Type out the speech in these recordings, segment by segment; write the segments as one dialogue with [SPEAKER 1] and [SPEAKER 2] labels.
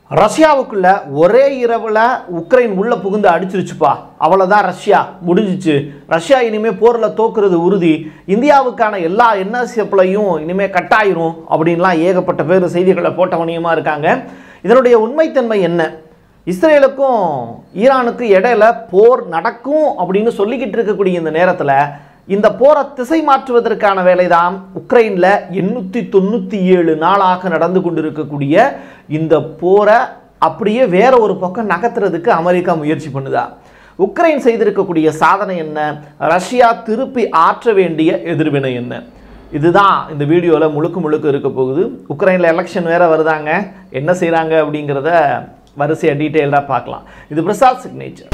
[SPEAKER 1] ரஷ்யாவுக்குள்ள ஒரே இரவில் உக்ரைன் உள்ள புகுந்து அடிச்சிருச்சுப்பா அவ்வளோதான் ரஷ்யா முடிஞ்சிச்சு ரஷ்யா இனிமே போரில் தோக்குறது உறுதி இந்தியாவுக்கான எல்லா என்எஸ்எஃப்லையும் இனிமே கட்டாயிரும் அப்படின்லாம் ஏகப்பட்ட பேர் செய்திகளை போட்டவனியமாக இருக்காங்க இதனுடைய உண்மைத்தன்மை என்ன இஸ்ரேலுக்கும் ஈரானுக்கு இடையில போர் நடக்கும் அப்படின்னு சொல்லிக்கிட்டு இருக்கக்கூடிய இந்த நேரத்தில் இந்த போரை திசை மாற்றுவதற்கான வேலைதான் உக்ரைனில் எண்ணூற்றி தொண்ணூற்றி ஏழு நாளாக நடந்து கொண்டிருக்கக்கூடிய இந்த போரை அப்படியே வேற ஒரு பக்கம் நகர்த்துறதுக்கு அமெரிக்கா முயற்சி பண்ணுதா உக்ரைன் செய்திருக்கக்கூடிய சாதனை என்ன ரஷ்யா திருப்பி ஆற்ற வேண்டிய எதிர்வினை என்ன இதுதான் இந்த வீடியோவில் முழுக்க முழுக்க இருக்க போகுது உக்ரைனில் எலெக்ஷன் வேற வருதாங்க என்ன செய்கிறாங்க அப்படிங்கிறத வரிசையாக டீட்டெயில்டாக பார்க்கலாம் இது பிரசாத் சிக்னேச்சர்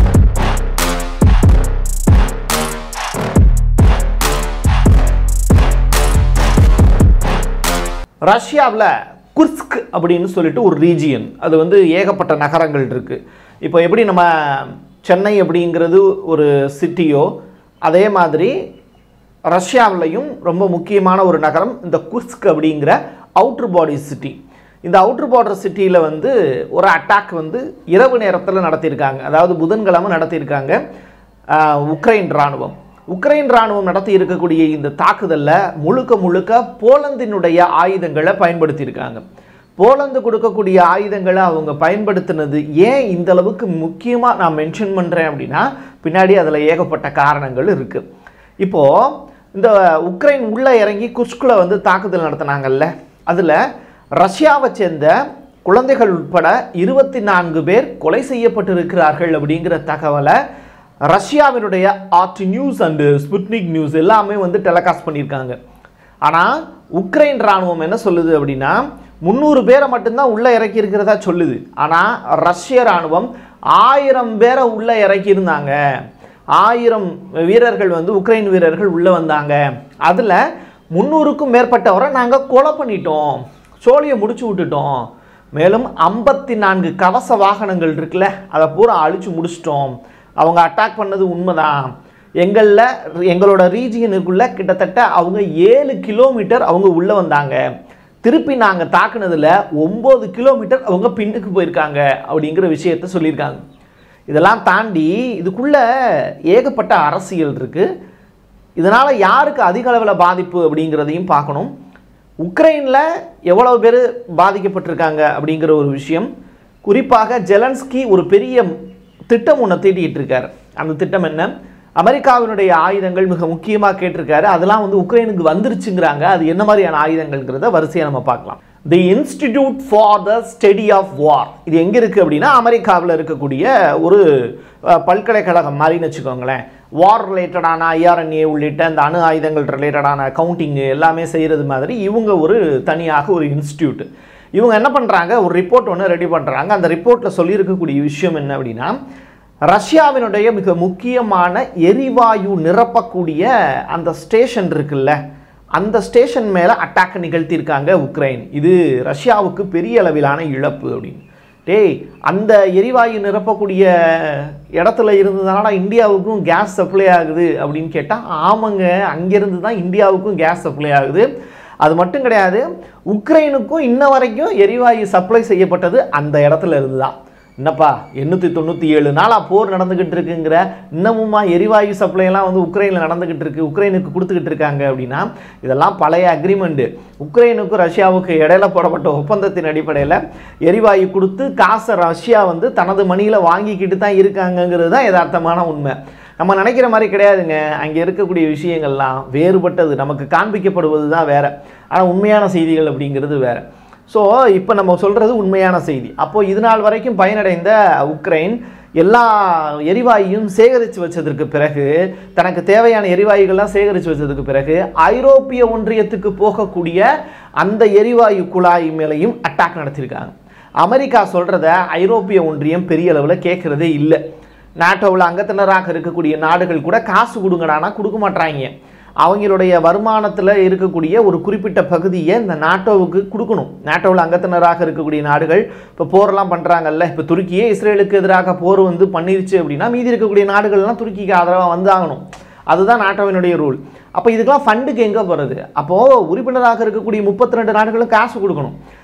[SPEAKER 1] ரஷ்யாவில் குர்ஸ்க் அப்படின்னு சொல்லிட்டு ஒரு ரீஜியன் அது வந்து ஏகப்பட்ட நகரங்கள் இருக்குது இப்போ எப்படி நம்ம சென்னை அப்படிங்கிறது ஒரு சிட்டியோ அதே மாதிரி ரஷ்யாவிலையும் ரொம்ப முக்கியமான ஒரு நகரம் இந்த குர்ஸ்க் அப்படிங்கிற அவுட்ரு பாடி சிட்டி இந்த அவுட்ரு பார்டர் சிட்டியில் வந்து ஒரு அட்டாக் வந்து இரவு நேரத்தில் நடத்தியிருக்காங்க அதாவது புதன்கிழமை நடத்தியிருக்காங்க ஆஹ், உக்ரைன் இராணுவம் உக்ரைன் இராணுவம் நடத்தி இருக்கக்கூடிய இந்த தாக்குதலில் முழுக்க முழுக்க போலந்தினுடைய ஆயுதங்களை பயன்படுத்தியிருக்காங்க போலந்து கொடுக்கக்கூடிய ஆயுதங்களை அவங்க பயன்படுத்தினது ஏன் இந்த அளவுக்கு முக்கியமாக நான் மென்ஷன் பண்ணுறேன் அப்படின்னா பின்னாடி அதில் ஏகப்பட்ட காரணங்கள் இருக்குது இப்போது இந்த உக்ரைன் உள்ளே இறங்கி குஸ்குல வந்து தாக்குதல் நடத்தினாங்கல்ல அதில் ரஷ்யாவை சேர்ந்த குழந்தைகள் உட்பட இருபத்தி நான்கு பேர் கொலை செய்யப்பட்டிருக்கிறார்கள் அப்படிங்கிற தகவலை ரஷ்யாவினுடைய RT news and Sputnik news எல்லாமே வந்து டெலகாஸ்ட் பண்ணியிருக்காங்க ஆனால் உக்ரைன் இராணுவம் என்ன சொல்லுது அப்படின்னா முந்நூறு பேரை மட்டும்தான் உள்ளே இறக்கி இருக்கிறதா சொல்லுது ஆனால் ரஷ்ய இராணுவம் ஆயிரம் பேரை உள்ளே இறக்கியிருந்தாங்க ஆயிரம் வீரர்கள் வந்து உக்ரைன் வீரர்கள் உள்ளே வந்தாங்க அதில் முந்நூறுக்கும் மேற்பட்டவரை நாங்கள் கொலை பண்ணிட்டோம் சோழியை முடிச்சு விட்டுட்டோம் மேலும் ஐம்பத்தி நான்கு கவச வாகனங்கள் இருக்குல்ல அதை பூரா அழிச்சு முடிச்சிட்டோம் அவங்க அட்டாக் பண்ணது உண்மைதான் எங்களில் எங்களோட ரீஜியனுக்குள்ள கிட்டத்தட்ட அவங்க ஏழு கிலோமீட்டர் அவங்க உள்ளே வந்தாங்க திருப்பி நாங்கள் தாக்குனதில் ஒம்பது கிலோமீட்டர் அவங்க பின்னுக்கு போயிருக்காங்க அப்படிங்கிற விஷயத்த சொல்லியிருக்காங்க இதெல்லாம் தாண்டி இதுக்குள்ள ஏகப்பட்ட அரசியல் இருக்குது இதனால் யாருக்கு அதிக அளவில் பாதிப்பு அப்படிங்கிறதையும் பார்க்கணும் உக்ரைனில் எவ்வளவு பேர் பாதிக்கப்பட்டிருக்காங்க அப்படிங்கிற ஒரு விஷயம் குறிப்பாக ஜெலன்ஸ்கி ஒரு பெரிய திட்டம் ஒன்று தீட்டிகிட்டு இருக்காரு அந்த திட்டம் என்ன அமெரிக்காவினுடைய ஆயுதங்கள் மிக முக்கியமாக கேட்டிருக்காரு அதெல்லாம் வந்து உக்ரைனுக்கு வந்துருச்சுங்கிறாங்க அது என்ன மாதிரியான ஆயுதங்கள்ங்கிறத வரிசையாக நம்ம பார்க்கலாம் the institute for the study of war இது எங்கே இருக்குது அப்படின்னா அமெரிக்காவில் இருக்கக்கூடிய ஒரு அஹ், பல்கலைக்கழகம் மாதிரின்னு வச்சுக்கோங்களேன் வார் ரிலேட்டடான ஐஆர்என்ஏ உள்ளிட்ட அந்த அணு ஆயுதங்கள் ரிலேட்டடான கவுண்டிங்கு எல்லாமே செய்கிறது மாதிரி இவங்க ஒரு தனியாக ஒரு இன்ஸ்டியூட் இவங்க என்ன பண்ணுறாங்க ஒரு ரிப்போர்ட் ஒன்று ரெடி பண்ணுறாங்க அந்த ரிப்போர்ட்டில் சொல்லியிருக்கக்கூடிய விஷயம் என்ன அப்படின்னா ரஷ்யாவினுடைய மிக முக்கியமான எரிவாயு நிரப்பக்கூடிய அந்த ஸ்டேஷன் இருக்குல்ல அந்த ஸ்டேஷன் மேலே அட்டாக் நிகழ்த்தியிருக்காங்க உக்ரைன் இது ரஷ்யாவுக்கு பெரிய அளவிலான இழப்பு அப்படின்னு டேய் அந்த எரிவாயு நிரப்பக்கூடிய இடத்துல இருந்து தானடா இந்தியாவுக்கும் கேஸ் சப்ளை ஆகுது அப்படின்னு கேட்டால் ஆமாங்க அங்கேருந்து தான் இந்தியாவுக்கும் கேஸ் சப்ளை ஆகுது அது மட்டும் கிடையாது உக்ரைனுக்கும் இன்ன வரைக்கும் எரிவாயு சப்ளை செய்யப்பட்டது அந்த இடத்துல இருந்து தான் என்னப்பா எண்ணூற்றி தொண்ணூற்றி ஏழு நாளாக போர் நடந்துக்கிட்டு இருக்குங்கிற இன்னமுமா எரிவாயு சப்ளைலாம் வந்து உக்ரைனில் நடந்துக்கிட்டு இருக்கு உக்ரைனுக்கு கொடுத்துக்கிட்டு இருக்காங்க அப்படின்னா இதெல்லாம் பழைய அக்ரிமெண்ட்டு உக்ரைனுக்கும் ரஷ்யாவுக்கு இடையில போடப்பட்ட ஒப்பந்தத்தின் அடிப்படையில் எரிவாயு கொடுத்து காசை ரஷ்யா வந்து தனது மணியில் வாங்கிக்கிட்டு தான் இருக்காங்கங்கிறது தான் யதார்த்தமான உண்மை நம்ம நினைக்கிற மாதிரி கிடையாதுங்க அங்கே இருக்கக்கூடிய விஷயங்கள்லாம் வேறுபட்டது நமக்கு காண்பிக்கப்படுவது தான் வேற ஆனால் உண்மையான செய்திகள் அப்படிங்கிறது வேற ஸோ இப்போ நம்ம சொல்கிறது உண்மையான செய்தி அப்போது இது நாள் வரைக்கும் பயனடைந்த உக்ரைன் எல்லா எரிவாயுவும் சேகரித்து வச்சதற்கு பிறகு தனக்கு தேவையான எரிவாயுகள்லாம் சேகரித்து வச்சதுக்கு பிறகு ஐரோப்பிய ஒன்றியத்துக்கு போகக்கூடிய அந்த எரிவாயு குழாய் மேலேயும் அட்டாக் நடத்தியிருக்காங்க அமெரிக்கா சொல்கிறத ஐரோப்பிய ஒன்றியம் பெரிய அளவில் கேட்குறதே இல்லை நாட்டோவில் அங்கத்தினராக இருக்கக்கூடிய நாடுகள் கூட காசு கொடுங்கடானா கொடுக்க மாட்றாங்க அவங்களுடைய வருமானத்தில் இருக்கக்கூடிய ஒரு குறிப்பிட்ட பகுதியை இந்த நாட்டோவுக்கு கொடுக்கணும் நாட்டோவில் அங்கத்தினராக இருக்கக்கூடிய நாடுகள் இப்போ போரெல்லாம் பண்ணுறாங்கல்ல இப்போ துருக்கியே இஸ்ரேலுக்கு எதிராக போர் வந்து பண்ணிருச்சு அப்படின்னா மீதி இருக்கக்கூடிய நாடுகள்லாம் துருக்கிக்கு ஆதரவாக வந்தாகணும் அதுதான் நாட்டோவினுடைய ரூல் அப்போ இதுக்கெல்லாம் ஃபண்டுக்கு எங்கே போகிறது அப்போது உறுப்பினராக இருக்கக்கூடிய முப்பத்தி ரெண்டு நாடுகளும் காசு கொடுக்கணும்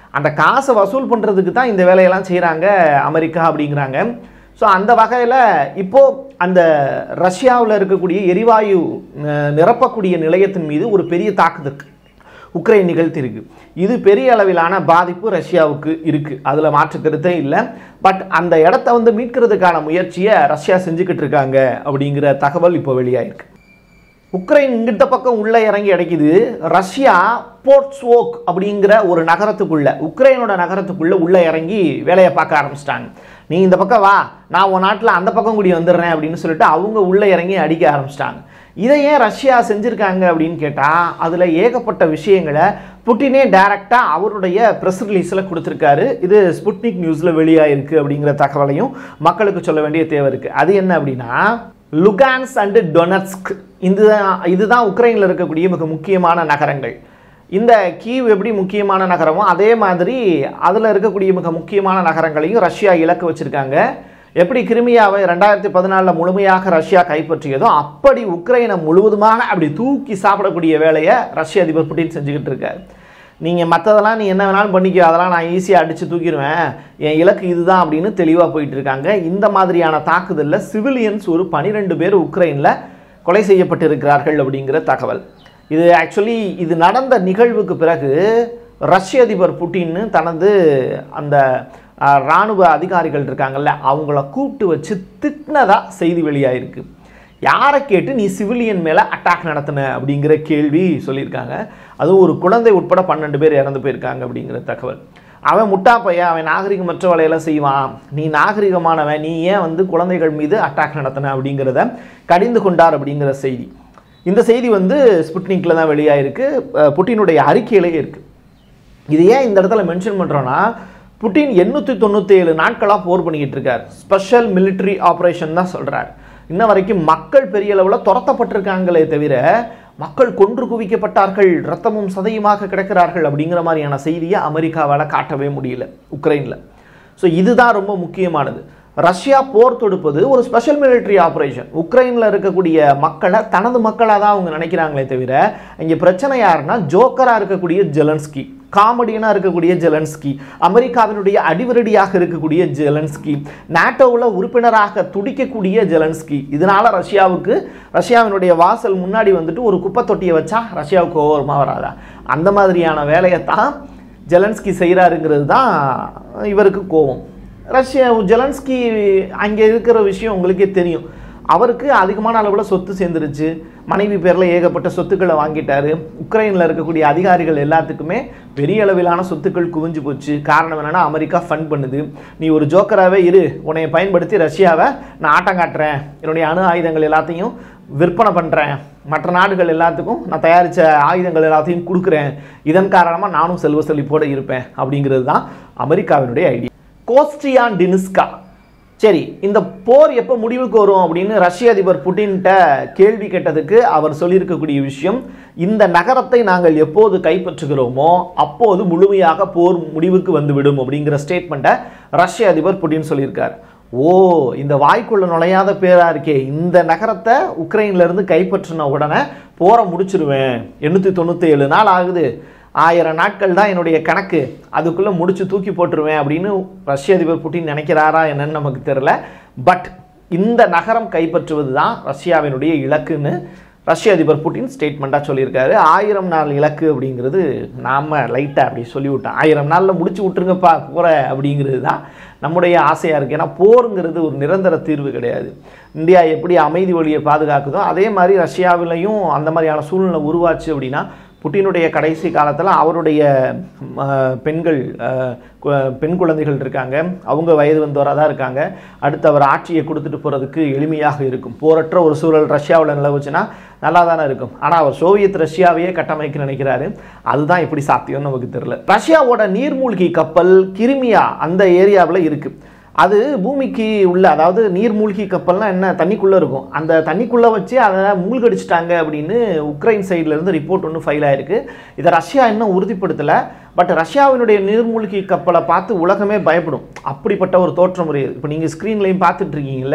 [SPEAKER 1] அந்த காசை வசூல் பண்ணுறதுக்கு தான் இந்த வேலையெல்லாம் செய்கிறாங்க அமெரிக்கா அப்படிங்கிறாங்க ஸோ அந்த வகையில் இப்போது அந்த ரஷ்யாவில் இருக்கக்கூடிய எரிவாயு அஹ், நிரப்பக்கூடிய நிலையத்தின் மீது ஒரு பெரிய தாக்குதல் உக்ரைன் நிகழ்த்தியிருக்கு இது பெரிய அளவிலான பாதிப்பு ரஷ்யாவுக்கு இருக்குது அதில் மாற்று கருத்தே இல்லை பட் அந்த இடத்த வந்து மீட்கிறதுக்கான முயற்சியை ரஷ்யா செஞ்சுக்கிட்டு இருக்காங்க அப்படிங்கிற தகவல் இப்போ வெளியாயிருக்கு உக்ரைன் இங்கிட்ட பக்கம் உள்ளே இறங்கி அடைக்குது ரஷ்யா போர்ட்ஸ்வோக் அப்படிங்கிற ஒரு நகரத்துக்குள்ள உக்ரைனோட நகரத்துக்குள்ள உள்ளே இறங்கி வேலையை பார்க்க ஆரம்பிச்சிட்டாங்க நீ இந்த பக்கம் வா நான் உன் நாட்டில் அந்த பக்கம் கூடி வந்துடுறேன் அப்படின்னு சொல்லிட்டு அவங்க உள்ளே இறங்கி அடிக்க ஆரம்பிச்சிட்டாங்க இதை ஏன் ரஷ்யா செஞ்சுருக்காங்க அப்படின்னு கேட்டால் அதில் ஏகப்பட்ட விஷயங்களை புட்டினே டைரக்டாக அவருடைய ப்ரெஸ் ரிலீஸில் கொடுத்துருக்காரு இது ஸ்புட்னிக் நியூஸில் வெளியாயிருக்கு அப்படிங்கிற தகவலையும் மக்களுக்கு சொல்ல வேண்டிய தேவை இருக்குது அது என்ன அப்படின்னா லுகான்ஸ் அண்டு டொனட்ஸ்க் இதுதான் இதுதான் உக்ரைனில் இருக்கக்கூடிய மிக முக்கியமான நகரங்கள் இந்த கீவ் எப்படி முக்கியமான நகரமோ அதே மாதிரி அதில் இருக்கக்கூடிய மிக முக்கியமான நகரங்களையும் ரஷ்யா இலக்கு வச்சுருக்காங்க எப்படி கிருமியாவை ரெண்டாயிரத்தி பதினாலில் முழுமையாக ரஷ்யா கைப்பற்றியதோ அப்படி உக்ரைனை முழுவதுமாக அப்படி தூக்கி சாப்பிடக்கூடிய வேலையை ரஷ்ய அதிபர் புட்டின் செஞ்சுக்கிட்டு இருக்காரு நீங்கள் மற்றதெல்லாம் நீ என்ன வேணாலும் பண்ணிக்கோ அதெல்லாம் நான் ஈஸியாக அடித்து தூக்கிடுவேன் என் இலக்கு இதுதான் அப்படின்னு தெளிவாக போயிட்டு இருக்காங்க இந்த மாதிரியான தாக்குதலில் சிவிலியன்ஸ் ஒரு பனிரெண்டு பேர் உக்ரைனில் கொலை செய்யப்பட்டிருக்கிறார்கள் அப்படிங்கிற தகவல் இது ஆக்சுவலி இது நடந்த நிகழ்வுக்கு பிறகு ரஷ்ய அதிபர் புட்டின்னு தனது அந்த அஹ், இராணுவ அதிகாரிகள் இருக்காங்கல்ல அவங்கள கூப்பிட்டு வச்சு திட்டினதா செய்தி வெளியாயிருக்கு யாரை கேட்டு நீ சிவிலியன் மேலே அட்டாக் நடத்தின அப்படிங்கிற கேள்வி சொல்லியிருக்காங்க அதுவும் ஒரு குழந்தை உட்பட பன்னெண்டு பேர் இறந்து போயிருக்காங்க அப்படிங்கிற தகவல் அவன் முட்டா பையன் அவன் நாகரிகமற்ற வேலையெல்லாம் செய்வான் நீ நாகரிகமானவன் நீ ஏன் வந்து குழந்தைகள் மீது அட்டாக் நடத்தின அப்படிங்கிறத கடிந்து கொண்டார் அப்படிங்கிற செய்தி இந்த செய்தி வந்து ஸ்புட்னிக்கில் தான் வெளியாயிருக்கு அஹ் புட்டினுடைய அறிக்கையிலேயே இருக்குது இது ஏன் இந்த இடத்துல மென்ஷன் பண்ணுறோன்னா புட்டின் எண்ணூற்றி தொண்ணூற்றி ஏழு நாட்களாக போர் பண்ணிக்கிட்டு இருக்கார் ஸ்பெஷல் military ஆப்ரேஷன் தான் சொல்கிறார் இன்ன வரைக்கும் மக்கள் பெரிய அளவில் துரத்தப்பட்டிருக்காங்களே தவிர மக்கள் கொன்று குவிக்கப்பட்டார்கள் ரத்தமும் சதையுமாக கிடக்கிறார்கள் அப்படிங்கிற மாதிரியான செய்தியை அமெரிக்காவால் காட்டவே முடியல உக்ரைனில் ஸோ இதுதான் ரொம்ப முக்கியமானது ரஷ்யா போர் தொடுப்பது ஒரு ஸ்பெஷல் military ஆப்ரேஷன் உக்ரைனில் இருக்கக்கூடிய மக்களை தனது மக்களாக தான் அவங்க நினைக்கிறாங்களே தவிர இங்கே பிரச்சனை யாருன்னா ஜோக்கராக இருக்கக்கூடிய ஜெலன்ஸ்கி காமெடியனாக இருக்கக்கூடிய ஜெலன்ஸ்கி அமெரிக்காவினுடைய அடிவரடியாக இருக்கக்கூடிய ஜெலன்ஸ்கி நாட்டோவில் உறுப்பினராக துடிக்கக்கூடிய ஜெலன்ஸ்கி இதனால ரஷ்யாவுக்கு ரஷ்யாவினுடைய வாசல் முன்னாடி வந்துட்டு ஒரு குப்பை தொட்டியை வச்சா ரஷ்யாவுக்கு ஓவரமா வராதா அந்த மாதிரியான வேலையை தான் ஜெலன்ஸ்கி செய்கிறாருங்கிறது தான் இவருக்கு கோபம் ரஷ்யா ஜெலன்ஸ்கி அங்கே இருக்கிற விஷயம் உங்களுக்கே தெரியும் அவருக்கு அதிகமான அளவில் சொத்து சேர்ந்துருச்சு மனைவி பேரில் ஏகப்பட்ட சொத்துக்களை வாங்கிட்டாரு உக்ரைனில் இருக்கக்கூடிய அதிகாரிகள் எல்லாத்துக்குமே பெரிய அளவிலான சொத்துக்கள் குவிஞ்சு போச்சு காரணம் என்னன்னா அமெரிக்கா ஃபண்ட் பண்ணுது நீ ஒரு ஜோக்கராகவே இரு உன்னை பயன்படுத்தி ரஷ்யாவை நான் ஆட்டம் காட்டுறேன் என்னுடைய அணு ஆயுதங்கள் எல்லாத்தையும் விற்பனை பண்ணுறேன் மற்ற நாடுகள் எல்லாத்துக்கும் நான் தயாரித்த ஆயுதங்கள் எல்லாத்தையும் கொடுக்குறேன் இதன் காரணமாக நானும் செல்வ செழிப்போடு இருப்பேன் அப்படிங்கிறது தான் அமெரிக்காவினுடைய ஐடியா கோஸ்டியான் டினிஸ்கா சரி இந்த போர் எப்போ முடிவுக்கு வரும் அப்படின்னு ரஷ்ய அதிபர் புட்டின்கிட்ட கேள்வி கேட்டதுக்கு அவர் சொல்லியிருக்கக்கூடிய விஷயம் இந்த நகரத்தை நாங்கள் எப்போது கைப்பற்றுகிறோமோ அப்போது முழுமையாக போர் முடிவுக்கு வந்துவிடும் அப்படிங்கிற ஸ்டேட்மெண்ட்டை ரஷ்ய அதிபர் புட்டின் சொல்லியிருக்கார் ஓ இந்த வாய்க்குள்ள நுழையாத பேரா இருக்கே இந்த நகரத்தை உக்ரைன்ல இருந்து கைப்பற்றின உடனே போரை முடிச்சிருவேன் எண்ணூற்றி தொண்ணூற்றி ஏழு நாள் ஆகுது ஆயிரம் நாட்கள் தான் என்னுடைய கணக்கு அதுக்குள்ளே முடிச்சு தூக்கி போட்டுருவேன் அப்படின்னு ரஷ்ய அதிபர் புட்டின் நினைக்கிறாரா என்னன்னு நமக்கு தெரில பட் இந்த நகரம் கைப்பற்றுவது தான் ரஷ்யாவினுடைய இலக்குன்னு ரஷ்ய அதிபர் புட்டின் ஸ்டேட்மெண்ட்டாக சொல்லியிருக்காரு ஆயிரம் நாள் இலக்கு அப்படிங்கிறது நாம் லைட்டாக அப்படி சொல்லிவிட்டோம் ஆயிரம் நாளில் முடிச்சு விட்டுருங்கப்பா போகிற அப்படிங்கிறது தான் நம்முடைய ஆசையாக இருக்குது ஏன்னா போருங்கிறது ஒரு நிரந்தர தீர்வு கிடையாது இந்தியா எப்படி அமைதி வழியை பாதுகாக்குதோ அதே மாதிரி ரஷ்யாவிலையும் அந்த மாதிரியான சூழ்நிலை உருவாச்சு அப்படின்னா புட்டினுடைய கடைசி காலத்தில் அவருடைய ம, பெண்கள் அஹ், கு- பெண் குழந்தைகள் இருக்காங்க அவங்க வயது வந்தவராக தான் இருக்காங்க அடுத்து அவர் ஆட்சியை கொடுத்துட்டு போகிறதுக்கு எளிமையாக இருக்கும் போரற்ற ஒரு சூழல் ரஷ்யாவில் நிலவுச்சுன்னா நல்லா தானே இருக்கும் ஆனால் அவர் சோவியத் ரஷ்யாவையே கட்டமைக்க நினைக்கிறாரு அதுதான் எப்படி சாத்தியம்னு நமக்கு தெரியல ரஷ்யாவோட நீர்மூழ்கி கப்பல் கிரிமியா அந்த ஏரியாவில் இருக்குது அது பூமிக்கு உள்ள அதாவது நீர்மூழ்கி கப்பல்னா என்ன தண்ணிக்குள்ளே இருக்கும் அந்த தண்ணிக்குள்ளே வச்சு அதை மூழ்கடிச்சிட்டாங்க அப்படின்னு உக்ரைன் சைடுல இருந்து ரிப்போர்ட் ஒன்று ஃபைல் ஆயிருக்கு இதை ரஷ்யா இன்னும் உறுதிப்படுத்தலை பட் ரஷ்யாவினுடைய நீர்மூழ்கி கப்பலை பார்த்து உலகமே பயப்படும் அப்படிப்பட்ட ஒரு தோற்றம் உடையது இப்போ நீங்கள் ஸ்க்ரீன்லையும் பார்த்துட்டு இருக்கீங்கல்ல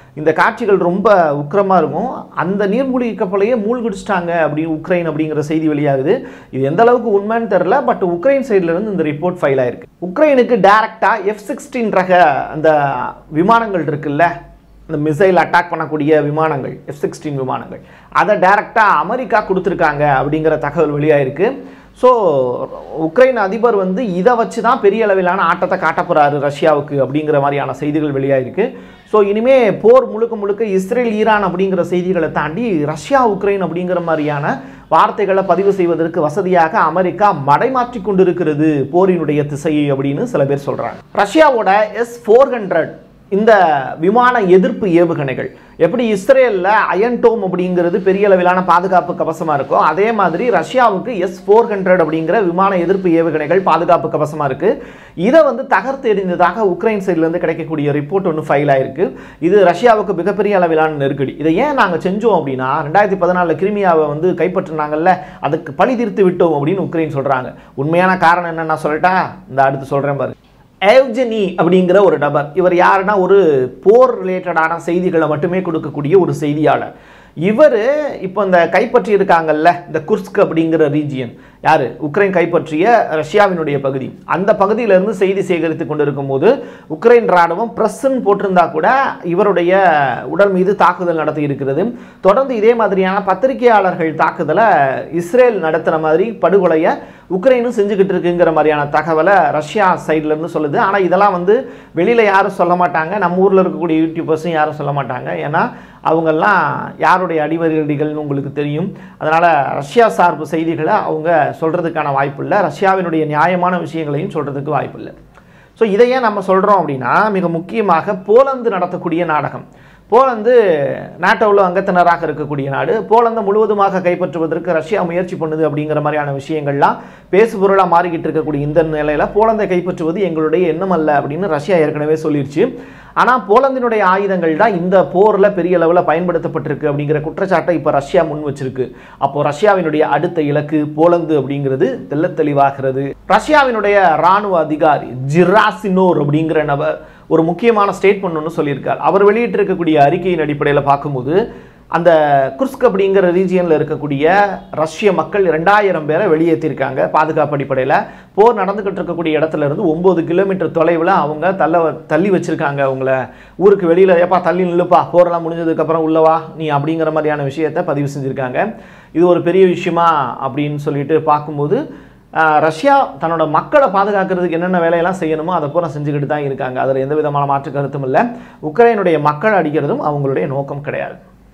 [SPEAKER 1] இந்த காட்சிகள் ரொம்ப உக்கிரமாக இருக்கும் அந்த நீர்மூழ்கி கப்பலையே மூழ்கடிச்சிட்டாங்க அப்படின்னு உக்ரைன் அப்படிங்கிற செய்தி வெளியாகுது இது எந்த அளவுக்கு உண்மைன்னு தெரில பட் உக்ரைன் சைடுல இருந்து இந்த ரிப்போர்ட் ஃபைல் ஆயிருக்கு உக்ரைனுக்கு டைரக்டா எஃப் சிக்ஸ்டீன் ரக அந்த விமானங்கள் இருக்குல்ல இந்த மிசைல் அட்டாக் பண்ணக்கூடிய விமானங்கள் எஃப் சிக்ஸ்டீன் விமானங்கள் அதை டைரெக்டாக அமெரிக்கா கொடுத்துருக்காங்க அப்படிங்கிற தகவல் வெளியாயிருக்கு ஸோ உக்ரைன் அதிபர் வந்து இதை வச்சு தான் பெரிய அளவிலான ஆட்டத்தை காட்ட போகிறாரு ரஷ்யாவுக்கு அப்படிங்கிற மாதிரியான செய்திகள் வெளியாயிருக்கு ஸோ இனிமே போர் முழுக்க முழுக்க இஸ்ரேல் ஈரான் அப்படிங்கிற செய்திகளை தாண்டி ரஷ்யா உக்ரைன் அப்படிங்கிற மாதிரியான வார்த்தைகளை பதிவு செய்வதற்கு வசதியாக அமெரிக்கா மடைமாற்றி கொண்டிருக்கிறது போரினுடைய திசையை அப்படின்னு சில பேர் சொல்கிறாங்க ரஷ்யாவோட எஸ் ஃபோர் ஹண்ட்ரட் இந்த விமான எதிர்ப்பு ஏவுகணைகள் எப்படி இஸ்ரேலில் அயன்டோம் அப்படிங்கிறது பெரிய அளவிலான பாதுகாப்பு கவசமாக இருக்கோ அதே மாதிரி ரஷ்யாவுக்கு எஸ் ஃபோர் ஹண்ட்ரட் அப்படிங்கிற விமான எதிர்ப்பு ஏவுகணைகள் பாதுகாப்பு கவசமாக இருக்குது இதை வந்து தகர்த்து எறிந்ததாக உக்ரைன் சைட்லேருந்து கிடைக்கக்கூடிய ரிப்போர்ட் ஒன்று ஃபைல் ஆயிருக்கு இது ரஷ்யாவுக்கு மிகப்பெரிய அளவிலான நெருக்கடி இதை ஏன் நாங்கள் செஞ்சோம் அப்படின்னா ரெண்டாயிரத்தி பதினாலில் கிரிமியாவை வந்து கைப்பற்றினாங்கல்ல அதுக்கு பழி தீர்த்து விட்டோம் அப்படின்னு உக்ரைன் சொல்கிறாங்க உண்மையான காரணம் என்னன்னு நான் சொல்லட்டா இந்த அடுத்து சொல்கிறேன் பாரு ஏவ்ஜெனி அப்படிங்கிற ஒரு நபர் இவர் யாருன்னா ஒரு போர் ரிலேட்டடான செய்திகளை மட்டுமே கொடுக்கக்கூடிய ஒரு செய்தியாளர் இவர் இப்போ இந்த கைப்பற்றி இருக்காங்கல்ல இந்த குர்ஸ்க் அப்படிங்கிற ரீஜியன் யார் உக்ரைன் கைப்பற்றிய ரஷ்யாவினுடைய பகுதி அந்த பகுதியிலிருந்து செய்தி சேகரித்து கொண்டிருக்கும் போது உக்ரைன் ராணுவம் பிரஸ்ன்னு போட்டிருந்தா கூட இவருடைய உடல் மீது தாக்குதல் நடத்தி இருக்கிறது தொடர்ந்து இதே மாதிரியான பத்திரிகையாளர்கள் தாக்குதலை இஸ்ரேல் நடத்துகிற மாதிரி படுகொலையை உக்ரைனும் செஞ்சுக்கிட்டு இருக்குங்கிற மாதிரியான தகவலை ரஷ்யா சைட்ல இருந்து சொல்லுது ஆனால் இதெல்லாம் வந்து வெளியில் யாரும் சொல்ல மாட்டாங்க நம்ம ஊரில் இருக்கக்கூடிய யூடியூபர்ஸும் யாரும் சொல்ல மாட்டாங்க ஏன்னா அவங்கெல்லாம் யாருடைய அடிவருடிகள்னு உங்களுக்கு தெரியும் அதனால் ரஷ்யா சார்பு செய்திகளை அவங்க சொல்கிறதுக்கான வாய்ப்பு இல்லை ரஷ்யாவினுடைய நியாயமான விஷயங்களையும் சொல்கிறதுக்கு வாய்ப்பு இல்லை ஸோ இதையே நம்ம சொல்கிறோம் அப்படின்னா மிக முக்கியமாக போலந்து நடத்தக்கூடிய நாடகம் போலந்து நாட்டோவில் அங்கத்தினராக இருக்கக்கூடிய நாடு போலந்தை முழுவதுமாக கைப்பற்றுவதற்கு ரஷ்யா முயற்சி பண்ணுது அப்படிங்கிற மாதிரியான விஷயங்கள்லாம் பேசுபொருளாக மாறிக்கிட்டு இருக்கக்கூடிய இந்த நிலையில் போலந்தை கைப்பற்றுவது எங்களுடைய எண்ணம் அல்ல அப்படின்னு ரஷ்யா ஏற்கனவே சொல்லிருச்சு ஆனால் போலந்தினுடைய ஆயுதங்கள் தான் இந்த போரில் பெரிய அளவில் பயன்படுத்தப்பட்டிருக்கு அப்படிங்கிற குற்றச்சாட்டை இப்போ ரஷ்யா முன் வச்சிருக்கு அப்போ ரஷ்யாவினுடைய அடுத்த இலக்கு போலந்து அப்படிங்கிறது தெள்ள தெளிவாகிறது ரஷ்யாவினுடைய ராணுவ அதிகாரி ஜிராசினோர் அப்படிங்கிற நபர் ஒரு முக்கியமான ஸ்டேட்மெண்ட் ஒன்று சொல்லியிருக்கார் அவர் வெளியிட்டிருக்கக்கூடிய அறிக்கையின் அடிப்படையில் பார்க்கும்போது அந்த குர்ஸ்க் அப்படிங்கிற ரீஜியனில் இருக்கக்கூடிய ரஷ்ய மக்கள் ரெண்டாயிரம் பேரை வெளியேற்றிருக்காங்க பாதுகாப்பு அடிப்படையில் போர் நடந்துக்கிட்டு இருக்கக்கூடிய இடத்துல இருந்து ஒம்பது கிலோமீட்டர் தொலைவில் அவங்க தள்ள தள்ளி வச்சிருக்காங்க அவங்கள ஊருக்கு வெளியில் ஏப்பா தள்ளி நில்லுப்பா போரெல்லாம் முடிஞ்சதுக்கப்புறம் உள்ளவா நீ அப்படிங்கிற மாதிரியான விஷயத்தை பதிவு செஞ்சுருக்காங்க இது ஒரு பெரிய விஷயமா அப்படின்னு சொல்லிட்டு பார்க்கும்போது ஆஹ், ரஷ்யா தன்னோட மக்களை பாதுகாக்கிறதுக்கு என்னென்ன வேலையெல்லாம் செய்யணுமோ அதை பூரா செஞ்சுக்கிட்டு தான் இருக்காங்க அதில் எந்த விதமான மாற்று கருத்தும் இல்லை உக்ரைனுடைய மக்கள் அடிக்கிறதும் அவங்களுடைய நோக்கம் கிடையாது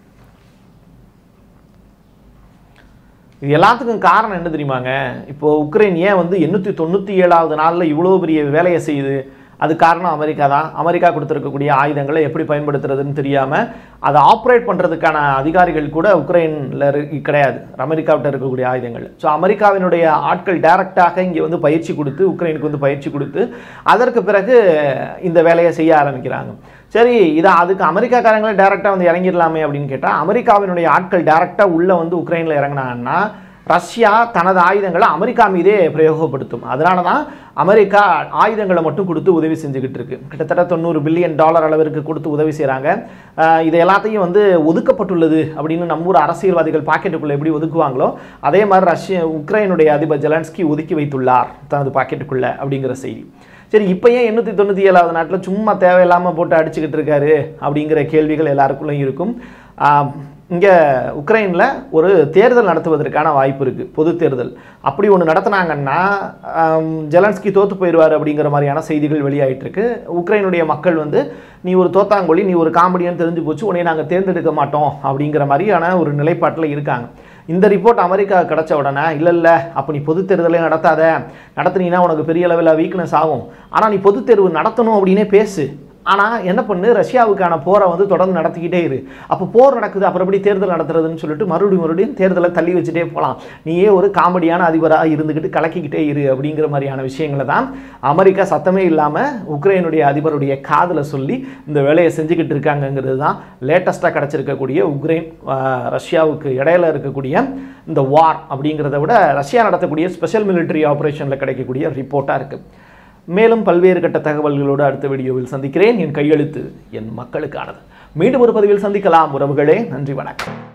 [SPEAKER 1] இது எல்லாத்துக்கும் காரணம் என்ன தெரியுமாங்க இப்போ உக்ரைன் ஏன் வந்து எண்ணூற்றி தொண்ணூற்றி ஏழாவது நாளில் இவ்வளோ பெரிய வேலையை செய்யுது அது காரணம் அமெரிக்கா தான் அமெரிக்கா கொடுத்துருக்கக்கூடிய ஆயுதங்களை எப்படி பயன்படுத்துறதுன்னு தெரியாமல் அதை ஆப்ரேட் பண்ணுறதுக்கான அதிகாரிகள் கூட உக்ரைனில் கிடையாது அமெரிக்காவிட்ட இருக்கக்கூடிய ஆயுதங்கள் ஸோ அமெரிக்காவினுடைய ஆட்கள் டைரக்டாக இங்கே வந்து பயிற்சி கொடுத்து உக்ரைனுக்கு வந்து பயிற்சி கொடுத்து அதற்கு பிறகு இந்த வேலையை செய்ய ஆரம்பிக்கிறாங்க சரி இதை அதுக்கு அமெரிக்காக்காரங்களே டேரெக்டாக வந்து இறங்கிடலாமே அப்படின்னு கேட்டால் அமெரிக்காவினுடைய ஆட்கள் டேரெக்டாக உள்ளே வந்து உக்ரைனில் இறங்கினாங்கன்னா ரஷ்யா தனது ஆயுதங்களை அமெரிக்கா மீதே பிரயோகப்படுத்தும் அதனால தான் அமெரிக்கா ஆயுதங்களை மட்டும் கொடுத்து உதவி செஞ்சுக்கிட்டு இருக்கு கிட்டத்தட்ட தொண்ணூறு பில்லியன் டாலர் அளவிற்கு கொடுத்து உதவி செய்கிறாங்க இது எல்லாத்தையும் வந்து ஒதுக்கப்பட்டுள்ளது அப்படின்னு நம்ம ஊர் அரசியல்வாதிகள் பாக்கெட்டுக்குள்ளே எப்படி ஒதுக்குவாங்களோ அதே மாதிரி ரஷ்ய உக்ரைனுடைய அதிபர் ஜெலன்ஸ்கி ஒதுக்கி வைத்துள்ளார் தனது பாக்கெட்டுக்குள்ளே அப்படிங்கிற செய்தி சரி இப்போ ஏன் எண்ணூற்றி தொண்ணூற்றி ஏழாவது நாட்டில் சும்மா தேவையில்லாமல் போட்டு அடிச்சுக்கிட்டு இருக்காரு அப்படிங்கிற கேள்விகள் எல்லாருக்குள்ளேயும் இருக்கும் இங்கே உக்ரைனில் ஒரு தேர்தல் நடத்துவதற்கான வாய்ப்பு இருக்குது பொது தேர்தல் அப்படி ஒன்று நடத்துனாங்கன்னா ஆம், ஜெலன்ஸ்கி தோத்து போயிடுவார் அப்படிங்கிற மாதிரியான செய்திகள் வெளியாயிட்டு இருக்கு உக்ரைனுடைய மக்கள் வந்து நீ ஒரு தோத்தாங்கொழி நீ ஒரு காமெடியன்னு தெரிஞ்சு போச்சு உன்னை நாங்கள் தேர்ந்தெடுக்க மாட்டோம் அப்படிங்கிற மாதிரியான ஒரு நிலைப்பாட்டில் இருக்காங்க இந்த ரிப்போர்ட் அமெரிக்கா கிடைச்ச உடனே இல்லை இல்லை அப்போ நீ பொதுத் தேர்தலே நடத்தாத நடத்துனீங்கன்னா உனக்கு பெரிய அளவில் வீக்னஸ் ஆகும் ஆனால் நீ பொதுத் தேர்வு நடத்தணும் அப்படின்னே பேசு ஆனால் என்ன பண்ணு ரஷ்யாவுக்கான போரை வந்து தொடர்ந்து நடத்திக்கிட்டே இரு அப்போ போர் நடக்குது அப்புறம் எப்படி தேர்தல் நடத்துறதுன்னு சொல்லிட்டு மறுபடியும் மறுபடியும் தேர்தலை தள்ளி வச்சுட்டே போகலாம் நீயே ஒரு காமெடியான அதிபராக இருந்துக்கிட்டு கலக்கிக்கிட்டே இரு அப்படிங்கிற மாதிரியான விஷயங்களை தான் அமெரிக்கா சத்தமே இல்லாமல் உக்ரைனுடைய அதிபருடைய காதில் சொல்லி இந்த வேலையை செஞ்சுக்கிட்டு இருக்காங்கங்கிறது தான் லேட்டஸ்ட்டாக கிடச்சிருக்கக்கூடிய உக்ரைன் ஆஹ், ரஷ்யாவுக்கு இடையில இருக்கக்கூடிய இந்த வார் அப்படிங்கிறத விட ரஷ்யா நடத்தக்கூடிய ஸ்பெஷல் மிலிட்டரி ஆப்ரேஷனில் கிடைக்கக்கூடிய ரிப்போர்ட்டாக இருக்குது மேலும் பல்வேறு கட்ட தகவல்களோடு அடுத்த வீடியோவில் சந்திக்கிறேன் என் கையெழுத்து என் மக்களுக்கானது மீண்டும் ஒரு பதிவில் சந்திக்கலாம் உறவுகளே நன்றி வணக்கம்